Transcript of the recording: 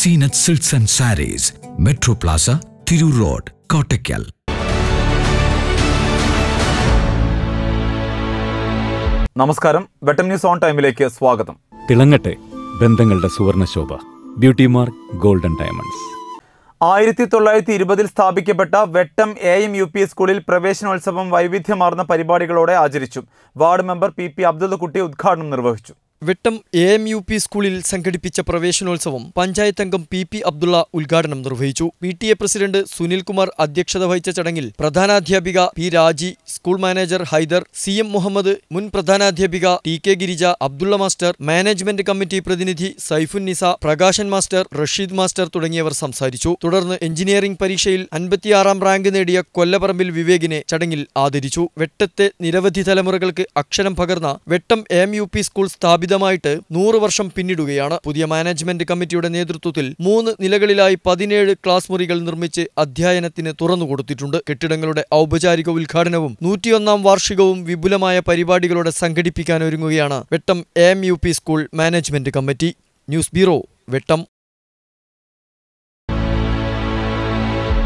Zeenath silks and saris metro plaza Tirur road Kottakkal നമസ്കാരം Vettam news on ടൈമിലേക്ക് സ്വാഗതം തിളങ്ങട്ടെ ബന്ധങ്ങളുടെ സുവർണശോഭ ബ്യൂട്ടി മാർക്ക് ഗോൾഡൻ ഡയമണ്ട്സ് ആയിരത്തി തൊള്ളായിരത്തി ഇരുപതിൽ സ്ഥാപിക്കപ്പെട്ട വെട്ടം എ എം യു പി സ്കൂളിൽ പ്രവേശനോത്സവം വൈവിധ്യമാർന്ന പരിപാടികളോടെ ആചരിച്ചു ward member P P Abdullakutty ഉദ്ഘാടനം നിർവഹിച്ചു വെട്ടം എ എം യു പി സ്കൂളിൽ സംഘടിപ്പിച്ച പ്രവേശനോത്സവം പഞ്ചായത്ത് അംഗം പി പി അബ്ദുള്ള ഉദ്ഘാടനം നിർവഹിച്ചു P T A president Sunilkumar അധ്യക്ഷത വഹിച്ച ചടങ്ങിൽ പ്രധാനാധ്യാപിക P Raji school manager Haider C M Muhammad മുൻ പ്രധാനാധ്യാപിക T K Girija Abdulla master management committee പ്രതിനിധി സൈഫുൻ നിസ പ്രകാശൻ മാസ്റ്റർ റഷീദ് മാസ്റ്റർ തുടങ്ങിയവർ സംസാരിച്ചു തുടർന്ന് എഞ്ചിനീയറിംഗ് പരീക്ഷയിൽ അൻപത്തിയാറാം റാങ്ക് നേടിയ കൊല്ലപ്പറമ്പിൽ വിവേകിനെ ചടങ്ങിൽ ആദരിച്ചു വെട്ടത്തെ നിരവധി തലമുറകൾക്ക് അക്ഷരം പകർന്ന Vettam M U P school സ്ഥാപിതമായിട്ട് നൂറ് വർഷം പിന്നിടുകയാണ് പുതിയ മാനേജ്മെന്റ് കമ്മിറ്റിയുടെ നേതൃത്വത്തിൽ മൂന്ന് നിലകളിലായി പതിനേഴ് ക്ലാസ് മുറികൾ നിർമ്മിച്ച് അധ്യയനത്തിന് തുറന്നുകൊടുത്തിട്ടുണ്ട് കെട്ടിടങ്ങളുടെ ഔപചാരിക ഉദ്ഘാടനവും നൂറ്റിയൊന്നാം വാർഷികവും വിപുലമായ പരിപാടികളോടെ സംഘടിപ്പിക്കാനൊരുങ്ങുകയാണ് Vettam M U P school management committee news bureau വെട്ടം